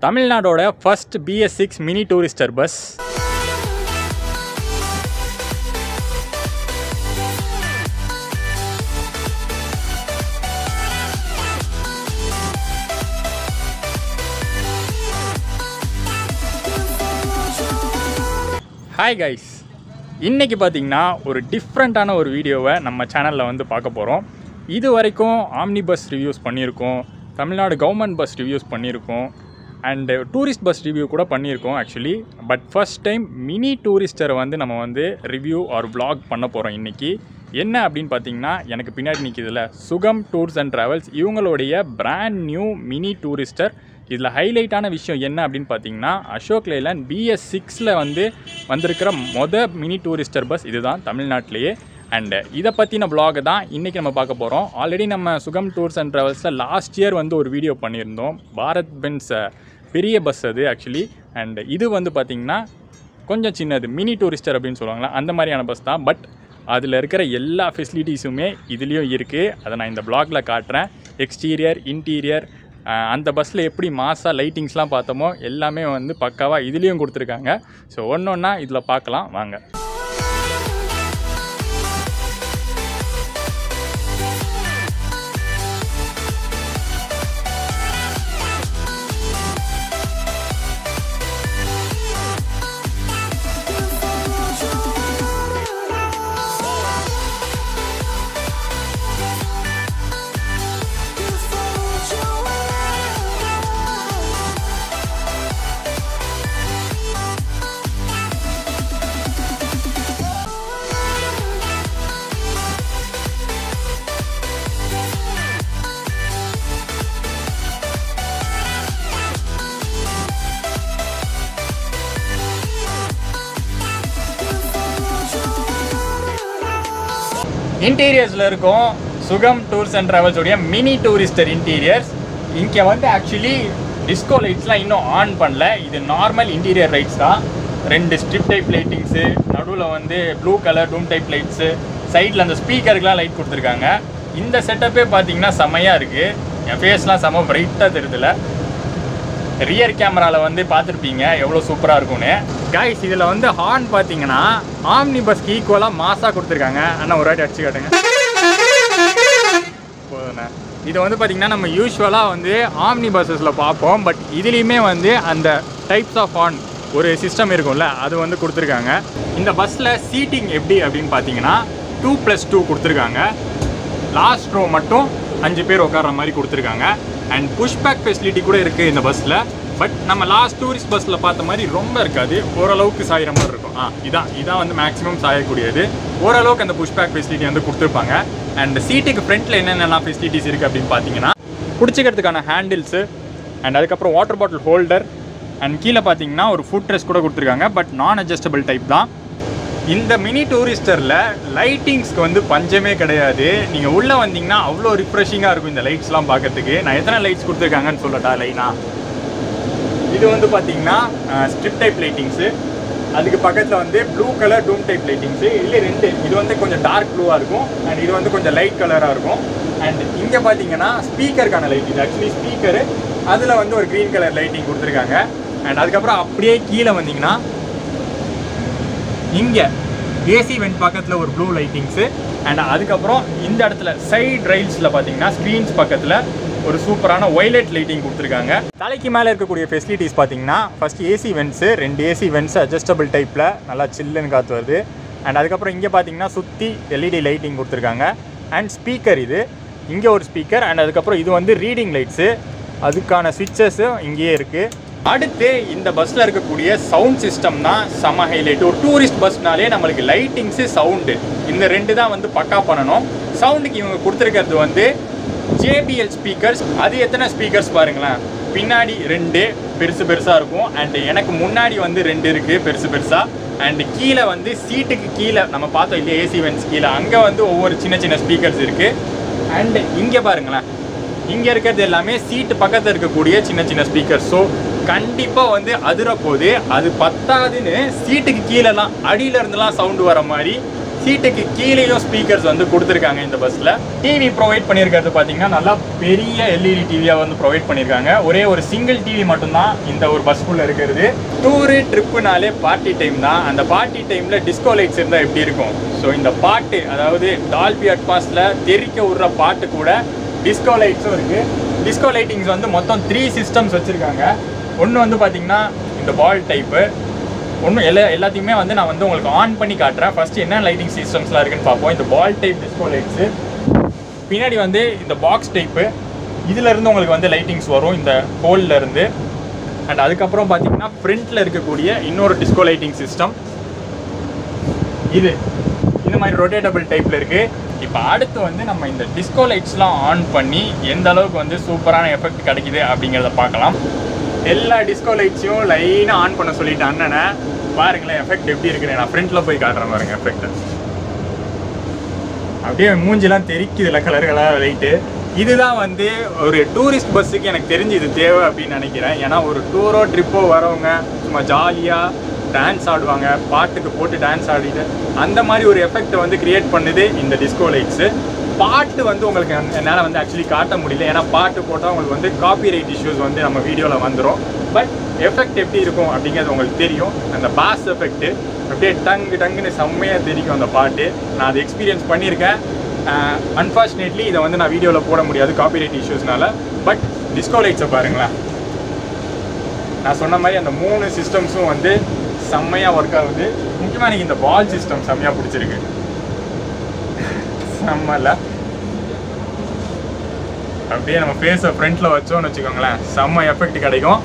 தமிழ்நாடோட first BS six mini tourister bus hi guys இன்னைக்கு பார்த்தீங்கன்னா ஒரு டிஃப்ரெண்ட்டான ஒரு வீடியோவை நம்ம சேனலில் வந்து பார்க்க போகிறோம் இது வரைக்கும் ஆம்னி பஸ் ரிவ்யூஸ் பண்ணியிருக்கோம் தமிழ்நாடு கவர்மெண்ட் பஸ் ரிவ்யூஸ் பண்ணியிருக்கோம் அண்டு டூரிஸ்ட் பஸ் ரிவ்யூ கூட பண்ணியிருக்கோம் actually but first time mini டூரிஸ்டரை வந்து நம்ம வந்து ரிவ்யூ ஆர் vlog பண்ண போகிறோம் இன்றைக்கி என்ன அப்படின்னு பார்த்தீங்கன்னா எனக்கு பின்னாடி நிற்கிதுல சுகம் டூர்ஸ் அண்ட் ட்ராவல்ஸ் இவங்களுடைய பிராண்ட் நியூ மினி டூரிஸ்டர் இதில் ஹைலைட்டான விஷயம் என்ன அப்படின்னு பார்த்தீங்கன்னா அசோக் லேலண்ட் பிஎஸ் சிக்ஸில் வந்து வந்திருக்கிற மொத மினி டூரிஸ்டர் பஸ் இதுதான் தமிழ்நாட்டிலேயே அண்டு இதை பற்றின vlog தான் இன்றைக்கி நம்ம பார்க்க போகிறோம் ஆல்ரெடி நம்ம சுகம் டூர்ஸ் அண்ட் ட்ராவல்ஸில் லாஸ்ட் இயர் வந்து ஒரு வீடியோ பண்ணியிருந்தோம் பாரத் பென்ஸ் பெரிய பஸ் அது ஆக்சுவலி அண்ட் இது வந்து பார்த்திங்கன்னா கொஞ்சம் சின்னது மினி டூரிஸ்டர் அப்படின்னு சொல்லுவாங்களா அந்த மாதிரியான பஸ் தான் பட் அதில் இருக்கிற எல்லா ஃபெசிலிட்டிஸுமே இதுலேயும் இருக்குது அதை நான் இந்த பிளாக்ல காட்டுறேன் எக்ஸ்டீரியர் இன்டீரியர் அந்த பஸ்ஸில் எப்படி மாசாக லைட்டிங்ஸ்லாம் பார்த்தோமோ எல்லாமே வந்து பக்காவாக இதுலேயும் கொடுத்துருக்காங்க ஸோ ஒன்று ஒன்றா இதில் பார்க்கலாம் வாங்க இன்டீரியர்ஸில் இருக்கும் சுகம் டூர்ஸ் அண்ட் ட்ராவல்ஸோடைய மினி டூரிஸ்டர் இன்டீரியர்ஸ் இங்கே வந்து ஆக்சுவலி டிஸ்கோ லைட்ஸ்லாம் இன்னும் ஆன் பண்ணல இது நார்மல் இன்டீரியர் லைட்ஸ் தான் ரெண்டு ஸ்ட்ரிப் டைப் லைட்டிங்ஸு நடுவில் வந்து blue colour dome type lights சைடில் அந்த ஸ்பீக்கருக்குலாம் லைட் கொடுத்துருக்காங்க இந்த செட்டப்பே பார்த்தீங்கன்னா செம்மையாக இருக்குது என் ஃபேஸ்லாம் செம்ம பிரைட்டாக தெரியுதுல ரியர் கேமராவில் வந்து பார்த்துருப்பீங்க எவ்வளோ சூப்பராக இருக்கும்னு கைஸ் இதில் வந்து ஹார்ன் பார்த்தீங்கன்னா ஆம்னி பஸ்க்கு ஈக்குவலாக மாசாக கொடுத்துருக்காங்க அண்ணா ஒரு வாட்டி அடிச்சு காட்டுங்க போதுண்ணே இது வந்து பார்த்திங்கன்னா நம்ம யூஸ்வலாக வந்து ஆம்னி பஸ்ஸஸில் பார்ப்போம் பட் இதுலேயுமே வந்து அந்த டைப்ஸ் ஆஃப் ஹார்ன் ஒரு சிஸ்டம் இருக்கும்ல அது வந்து கொடுத்துருக்காங்க இந்த பஸ்ஸில் சீட்டிங் எப்படி அப்படின்னு பார்த்தீங்கன்னா டூ ப்ளஸ் டூ கொடுத்துருக்காங்க லாஸ்ட் ரோ மட்டும் அஞ்சு பேர் உட்கார்ற மாதிரி கொடுத்துருக்காங்க அண்ட் புஷ்பேக் ஃபெசிலிட்டி கூட இருக்குது இந்த பஸ்ஸில் பட் நம்ம லாஸ்ட் டூரிஸ்ட் பஸ்ஸில் பார்த்த மாதிரி ரொம்ப இருக்காது ஓரளவுக்கு சாயிற மாதிரி இருக்கும் ஆ இதான் இதான் வந்து மேக்ஸிமம் சாயக்கூடியது ஓரளவுக்கு அந்த புஷ்பேக் ஃபெசிலிட்டி வந்து கொடுத்துருப்பாங்க அண்ட் சீட்டுக்கு ஃப்ரண்ட்டில் என்னென்னலாம் ஃபெசிலிட்டிஸ் இருக்குது அப்படின்னு பார்த்தீங்கன்னா பிடிச்சிக்கிறதுக்கான ஹேண்டில்ஸு அண்ட் அதுக்கப்புறம் வாட்டர் பாட்டில் ஹோல்டர் அண்ட் கீழே பார்த்தீங்கன்னா ஒரு ஃபுட் ட்ரெஸ் கூட கொடுத்துருக்காங்க பட் நான் அட்ஜஸ்டபிள் டைப் தான் இந்த மினி டூரிஸ்டரில் லைட்டிங்ஸ்க்கு வந்து பஞ்சமே கிடையாது நீங்கள் உள்ளே வந்தீங்கன்னா அவ்வளோ ரிஃப்ரெஷிங்காக இருக்கும் இந்த லைட்ஸ்லாம் பார்க்கறதுக்கு நான் எத்தனை லைட்ஸ் கொடுத்துருக்காங்கன்னு சொல்லட்டா லைனா இது வந்து பார்த்தீங்கன்னா ஸ்ட்ரிப் டைப் லைட்டிங்ஸு அதுக்கு பக்கத்தில் வந்து blue colour dome type lightings இல்லை ரெண்டு இது வந்து கொஞ்சம் டார்க் ப்ளூவாக இருக்கும் அண்ட் இது வந்து கொஞ்சம் லைட் கலராக இருக்கும் அண்ட் இங்கே பார்த்தீங்கன்னா ஸ்பீக்கருக்கான லைட் இது ஆக்சுவலி ஸ்பீக்கரு அதில் வந்து ஒரு க்ரீன் கலர் லைட்டிங் கொடுத்துருக்காங்க அண்ட் அதுக்கப்புறம் அப்படியே கீழே வந்தீங்கன்னா இங்கே ஏசி வெண்ட் பக்கத்தில் ஒரு ப்ளூ லைட்டிங்ஸு அண்ட் அதுக்கப்புறம் இந்த இடத்துல சைடு ரைல்ஸில் பார்த்தீங்கன்னா ஸ்க்ரீன்ஸ் பக்கத்தில் ஒரு சூப்பரான ஒய்லெட் லைட்டிங் கொடுத்துருக்காங்க தலைக்கு மேலே இருக்கக்கூடிய ஃபெசிலிட்டிஸ் பார்த்தீங்கன்னா ஃபர்ஸ்ட் ஏசி வென்ட்ஸு ரெண்டு ஏசி வென்ட்ஸ் அட்ஜஸ்டபிள் டைப்பில் நல்லா சில்லுன்னு காற்று வருது அண்ட் அதுக்கப்புறம் இங்கே பார்த்தீங்கன்னா சுற்றி எல்இடி லைட்டிங் கொடுத்துருக்காங்க அண்ட் ஸ்பீக்கர் இது இங்கே ஒரு ஸ்பீக்கர் அண்ட் அதுக்கப்புறம் இது வந்து ரீடிங் லைட்ஸு அதுக்கான ஸ்விட்சஸும் இங்கேயே இருக்குது அடுத்து இந்த பஸ்ஸில் இருக்கக்கூடிய சவுண்ட் சிஸ்டம் தான் செம ஹைலைட் ஒரு டூரிஸ்ட் பஸ்னாலே நம்மளுக்கு லைட்டிங்ஸு சவுண்டு இந்த ரெண்டு தான் வந்து பக்கா பண்ணணும் சவுண்டுக்கு இவங்க கொடுத்துருக்கிறது வந்து ஜேபிஎல் ஸ்பீக்கர்ஸ் அது எத்தனை ஸ்பீக்கர்ஸ் பாருங்களேன் பின்னாடி ரெண்டு பெருசு பெருசாக இருக்கும் அண்ட் எனக்கு முன்னாடி வந்து ரெண்டு இருக்குது பெருசு பெருசாக அண்ட் கீழே வந்து சீட்டுக்கு கீழே நம்ம பார்த்தோம் இல்லையா ஏசி வென்ஸ் கீழே அங்கே வந்து ஒவ்வொரு சின்ன சின்ன ஸ்பீக்கர்ஸ் இருக்குது அண்ட் இங்கே பாருங்களேன் இங்கே இருக்கிறது எல்லாமே சீட்டு பக்கத்தில் இருக்கக்கூடிய சின்ன சின்ன ஸ்பீக்கர் ஸோ கண்டிப்பாக வந்து அதிர போது அது பத்தாதுன்னு சீட்டுக்கு கீழெல்லாம் அடியில இருந்தெல்லாம் சவுண்டு வர மாதிரி சீட்டுக்கு கீழேயும் ஸ்பீக்கர்ஸ் வந்து கொடுத்துருக்காங்க இந்த பஸ்ஸில் டிவி ப்ரொவைட் பண்ணியிருக்கிறது பார்த்தீங்கன்னா நல்லா பெரிய எல்இடி டிவியாக வந்து ப்ரொவைட் பண்ணியிருக்காங்க ஒரே ஒரு சிங்கிள் டிவி மட்டும்தான் இந்த ஒரு பஸ்க்குள்ளே இருக்கிறது டூரு ட்ரிப்புனாலே பார்ட்டி டைம் தான் அந்த பார்ட்டி டைமில் டிஸ்கோ லைட்ஸ் இருந்தால் எப்படி இருக்கும் ஸோ இந்த பாட்டு அதாவது டால்பி அட்மாஸில் தெறிக்க விடுற பாட்டு கூட டிஸ்கோ லைட்ஸும் இருக்குது டிஸ்கோ லைட்டிங்ஸ் வந்து மொத்தம் த்ரீ சிஸ்டம்ஸ் வச்சுருக்காங்க ஒன்று வந்து பார்த்தீங்கன்னா இந்த பால் டைப்பு ஒன்றும் எல்லா எல்லாத்தையுமே வந்து நான் வந்து உங்களுக்கு ஆன் பண்ணி காட்டுறேன் ஃபர்ஸ்ட் என்ன லைட்டிங் சிஸ்டம்ஸ்லாம் இருக்குன்னு பார்ப்போம் இந்த பால் டைப் டிஸ்கோ லைட்ஸு பின்னாடி வந்து இந்த பாக்ஸ் டைப்பு இதுல இருந்து உங்களுக்கு வந்து லைட்டிங்ஸ் வரும் இந்த ஹோல்ல இருந்து அண்ட் அதுக்கப்புறம் பார்த்தீங்கன்னா ஃப்ரண்ட்ல இருக்கக்கூடிய இன்னொரு டிஸ்கோ லைட்டிங் சிஸ்டம் இது இந்த மாதிரி ரொட்டேட்டபிள் டைப்ல இருக்கு இப்போ அடுத்து வந்து நம்ம இந்த டிஸ்கோ லைட்ஸ்லாம் ஆன் பண்ணி எந்த அளவுக்கு வந்து சூப்பரான எஃபெக்ட் கிடைக்குது அப்படிங்கிறத பார்க்கலாம் எல்லா டிஸ்கோ லைட்ஸையும் லைனாக ஆன் பண்ண சொல்லிட்டு அண்ணனை பாருங்களேன் எஃபெக்ட் எப்படி இருக்குன்னு நான் ஃப்ரண்ட்ல போய் காட்டுறேன் பாருங்க எஃபெக்ட் அப்படியே மூஞ்சிலாம் தெரிக்குதுல கலர் கலர் லைட்டு இதுதான் வந்து ஒரு டூரிஸ்ட் பஸ்ஸுக்கு எனக்கு தெரிஞ்சு இது தேவை அப்படின்னு நினைக்கிறேன் ஏன்னா ஒரு டூரோ ட்ரிப்போ வரவங்க சும்மா ஜாலியாக டான்ஸ் ஆடுவாங்க பாட்டுக்கு போட்டு டான்ஸ் ஆடிட்டு அந்த மாதிரி ஒரு எஃபெக்ட்டை வந்து கிரியேட் பண்ணுது இந்த டிஸ்கோ லைட்ஸு பாட்டு வந்து உங்களுக்கு என்னால் வந்து ஆக்சுவலி காட்ட முடியல ஏன்னா பாட்டு போட்டால் உங்களுக்கு வந்து காப்பிரைட் இஷ்யூஸ் வந்து நம்ம வீடியோவில் வந்துடும் பட் எஃபெக்ட் எப்படி இருக்கும் அப்படிங்கிறது உங்களுக்கு தெரியும் அந்த பாஸ் எஃபெக்ட்டு அப்படியே டங்கு டங்குன்னு செம்மையாக தெரியும் அந்த பாட்டு நான் அதை எக்ஸ்பீரியன்ஸ் பண்ணியிருக்கேன் அன்ஃபார்ச்சுனேட்லி இதை வந்து நான் வீடியோவில் போட முடியாது காப்பிரைட் இஷ்யூஸ்னால பட் டிஸ்கோ லைட்ஸை பாருங்களேன் நான் சொன்ன மாதிரி அந்த மூணு சிஸ்டம்ஸும் வந்து செம்மையாக ஒர்க் ஆகுது முக்கியமாக எனக்கு இந்த பால் சிஸ்டம் செம்மையாக பிடிச்சிருக்கு செம்மல அப்படியே நம்ம ஃபேஸை ஃப்ரண்ட்ல வச்சோம்னு வச்சுக்கோங்களேன் செம்ம எஃபெக்ட் கிடைக்கும்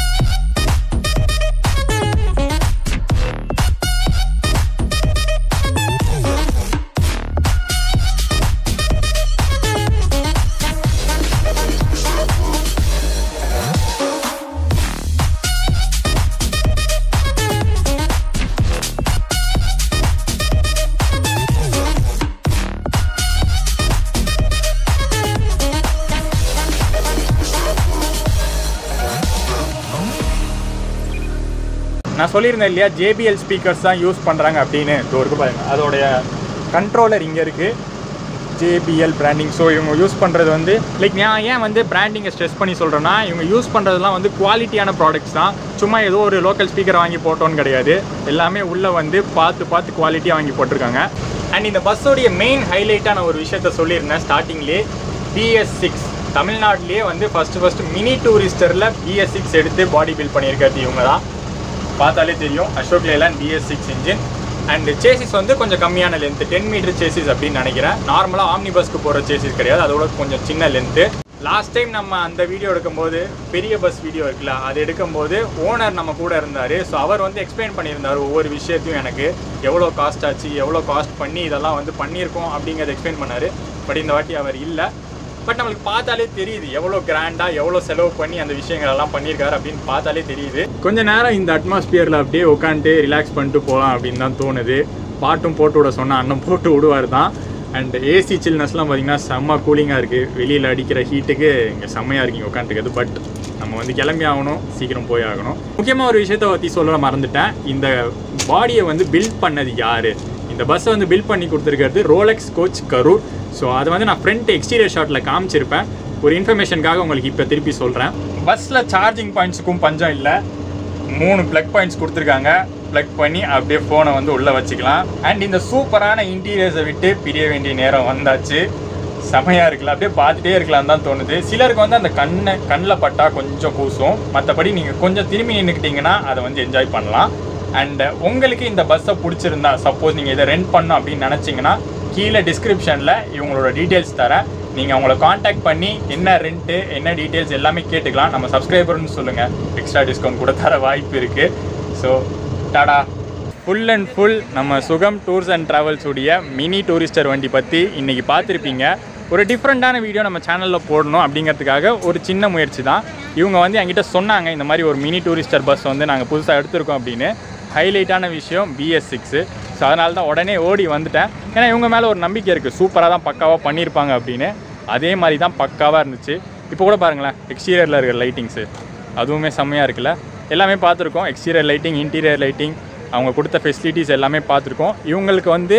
நான் சொல்லியிருந்தேன் இல்லையா ஜேபிஎல் ஸ்பீக்கர்ஸ் தான் யூஸ் பண்ணுறாங்க அப்படின்னு இதோ இருக்கு பாருங்க அதோடைய கண்ட்ரோலர் இங்கே இருக்குது ஜேபிஎல் பிராண்டிங் ஸோ இவங்க யூஸ் பண்ணுறது வந்து லைக் நான் ஏன் வந்து பிராண்டிங்கை ஸ்ட்ரெஸ் பண்ணி சொல்கிறேன்னா இவங்க யூஸ் பண்ணுறதுலாம் வந்து குவாலிட்டியான ப்ராடக்ட்ஸ் தான் சும்மா ஏதோ ஒரு லோக்கல் ஸ்பீக்கர் வாங்கி போட்டோன்னு கிடையாது எல்லாமே உள்ளே வந்து பார்த்து பார்த்து குவாலிட்டியாக வாங்கி போட்டிருக்காங்க அண்ட் இந்த பஸ்ஸோடைய மெயின் ஹைலைட்டான ஒரு விஷயத்த சொல்லியிருந்தேன் ஸ்டார்டிங்லேயே பிஎஸ் சிக்ஸ் தமிழ்நாட்டிலேயே வந்து ஃபஸ்ட்டு ஃபஸ்ட்டு மினி டூரிஸ்டரில் பிஎஸ் சிக்ஸ் எடுத்து பாடி பில்ட் பண்ணியிருக்கிறது இவங்க தான் பார்த்தாலே தெரியும் Ashok Leyland BS six engine and chassis வந்து கொஞ்சம் கம்மியான லென்த்து டென் மீட்டர் சேசிஸ் அப்படின்னு நினைக்கிறேன் நார்மலாக ஆம்னி பஸ்க்கு போகிற சேசிஸ் கிடையாது அதோட கொஞ்சம் சின்ன லென்த்து லாஸ்ட் டைம் நம்ம அந்த வீடியோ எடுக்கும்போது பெரிய பஸ் வீடியோ இருக்குல்ல அது எடுக்கும்போது ஓனர் நம்ம கூட இருந்தார் ஸோ அவர் வந்து எக்ஸ்பிளைன் பண்ணியிருந்தார் ஒவ்வொரு விஷயத்தையும் எனக்கு எவ்வளோ காஸ்ட் ஆச்சு எவ்வளோ காஸ்ட் பண்ணி இதெல்லாம் வந்து பண்ணியிருக்கோம் அப்படிங்கிறத எக்ஸ்பிளைன் பண்ணார் பட் இந்த வாட்டி அவர் இல்லை பட் நம்மளுக்கு பார்த்தாலே தெரியுது எவ்வளோ கிராண்டாக எவ்வளோ செலவு பண்ணி அந்த விஷயங்கள் எல்லாம் பண்ணியிருக்காரு அப்படின்னு பார்த்தாலே தெரியுது கொஞ்ச நேரம் இந்த அட்மாஸ்பியரில் அப்படியே உட்காந்துட்டு ரிலாக்ஸ் பண்ணிட்டு போகலாம் அப்படின்னு தான் தோணுது பாட்டும் போட்டு விட சொன்னால் அண்ணன் போட்டு விடுவார் தான் அண்ட் ஏசி சில்னஸ்லாம் பார்த்தீங்கன்னா செம்ம கூலிங்காக இருக்குது வெளியில் அடிக்கிற ஹீட்டுக்கு இங்கே செம்மையாக இருக்கீங்க உட்காந்துருக்குது பட் நம்ம வந்து கிளம்பி ஆகணும் சீக்கிரம் போய் ஆகணும் முக்கியமாக ஒரு விஷயத்தை பற்றி சொல்ல மறந்துட்டேன் இந்த பாடியை வந்து பில்ட் பண்ணது யார் இந்த பஸ்ஸை வந்து பில்ட் பண்ணி கொடுத்துருக்கிறது ரோலெக்ஸ் கோச் கரூர் ஸோ அதை வந்து நான் ஃப்ரண்ட் எக்ஸ்டீரியர் ஷாட்டில் காமிச்சிருப்பேன் ஒரு இன்ஃபர்மேஷனுக்காக உங்களுக்கு இப்போ திருப்பி சொல்கிறேன் பஸ்ஸில் சார்ஜிங் பாயிண்ட்ஸுக்கும் பஞ்சம் இல்லை மூணு ப்ளக் பாயிண்ட்ஸ் கொடுத்துருக்காங்க ப்ளக் பண்ணி அப்படியே ஃபோனை வந்து உள்ளே வச்சுக்கலாம் அண்ட் இந்த சூப்பரான இன்டீரியர்ஸை விட்டு பிரிய வேண்டிய நேரம் வந்தாச்சு செமையாக இருக்குல்ல அப்படியே பார்த்துட்டே இருக்கலாம் தான் தோணுது சிலருக்கு வந்து அந்த கண்ணை கண்ணில் பட்டா கொஞ்சம் கூசும் மற்றபடி நீங்கள் கொஞ்சம் திரும்பி நின்றுக்கிட்டீங்கன்னா அதை வந்து என்ஜாய் பண்ணலாம் அண்ட் உங்களுக்கு இந்த பஸ்ஸை பிடிச்சிருந்தா சப்போஸ் நீங்கள் இதை ரெண்ட் பண்ணணும் அப்படின்னு நினச்சிங்கன்னா கீழே டிஸ்கிரிப்ஷனில் இவங்களோட டீட்டெயில்ஸ் தரேன் நீங்கள் அவங்கள காண்டாக்ட் பண்ணி என்ன ரெண்ட்டு என்ன டீட்டெயில்ஸ் எல்லாமே கேட்டுக்கலாம் நம்ம சப்ஸ்கிரைபர்னு சொல்லுங்கள் எக்ஸ்ட்ரா டிஸ்கவுண்ட் கூட தர வாய்ப்பு இருக்குது so Tata full and full நம்ம சுகம் டூர்ஸ் அண்ட் ட்ராவல்ஸ் உடைய மினி டூரிஸ்டர் வண்டி பற்றி இன்றைக்கி பார்த்துருப்பீங்க ஒரு டிஃப்ரெண்ட்டான வீடியோ நம்ம சேனலில் போடணும் அப்படிங்கிறதுக்காக ஒரு சின்ன முயற்சி தான் இவங்க வந்து என்கிட்ட சொன்னாங்க இந்த மாதிரி ஒரு மினி டூரிஸ்டர் பஸ் வந்து நாங்கள் புதுசாக எடுத்திருக்கோம் அப்படின்னு ஹைலைட்டான விஷயம் பிஎஸ் சிக்ஸு ஸோ அதனால தான் உடனே ஓடி வந்துட்டேன் ஏன்னா இவங்க மேலே ஒரு நம்பிக்கை இருக்குது சூப்பராக தான் பக்காவாக பண்ணியிருப்பாங்க அப்படின்னு அதே மாதிரி தான் பக்காவாக இருந்துச்சு இப்போ கூட பாருங்களேன் எக்ஸ்டீரியரில் இருக்கிற லைட்டிங்ஸு அதுவுமே செம்மையாக இருக்குல்ல எல்லாமே பார்த்துருக்கோம் எக்ஸ்டீரியர் லைட்டிங் இன்டீரியர் லைட்டிங் அவங்க கொடுத்த ஃபெசிலிட்டிஸ் எல்லாமே பார்த்துருக்கோம் இவங்களுக்கு வந்து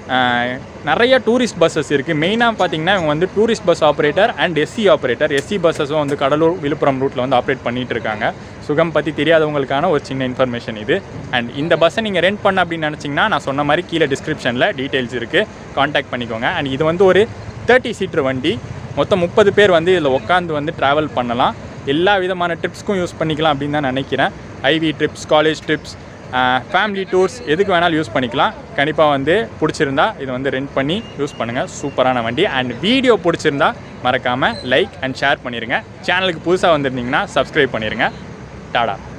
ஆஹ் நிறைய டூரிஸ்ட் பஸ்ஸஸ் இருக்குது மெயினாக பார்த்தீங்கன்னா இவங்க வந்து tourist bus operator and SC operator SC பஸ்ஸஸும் வந்து கடலூர் விழுப்புரம் ரூட்டில் வந்து ஆப்ரேட் பண்ணிட்டு இருக்காங்க சுகம் பற்றி தெரியாதவங்களுக்கான ஒரு சின்ன இன்ஃபர்மேஷன் இது அண்ட் இந்த பஸ்ஸை நீங்கள் ரெண்ட் பண்ண அப்படின்னு நினச்சிங்கன்னா நான் சொன்ன மாதிரி கீழே டிஸ்கிரிப்ஷனில் டீட்டெயில்ஸ் இருக்குது காண்டாக்ட் பண்ணிக்கோங்க அண்ட் இது வந்து ஒரு தேர்ட்டி சீட்டர் வண்டி மொத்தம் முப்பது பேர் வந்து இதில் உட்காந்து வந்து ட்ராவல் பண்ணலாம் எல்லா விதமான ட்ரிப்ஸ்க்கும் யூஸ் பண்ணிக்கலாம் அப்படின்னு தான் நினைக்கிறேன் IV trips college trips family tours எதுக்கு வேணாலும் யூஸ் பண்ணிக்கலாம் கண்டிப்பாக வந்து பிடிச்சிருந்தா இதை வந்து ரெண்ட் பண்ணி யூஸ் பண்ணுங்கள் சூப்பரான வண்டி அண்ட் வீடியோ பிடிச்சிருந்தா மறக்காமல் லைக் அண்ட் ஷேர் பண்ணிடுங்க சேனலுக்கு புதுசாக வந்திருந்தீங்கன்னா சப்ஸ்கிரைப் பண்ணிடுங்க டாடா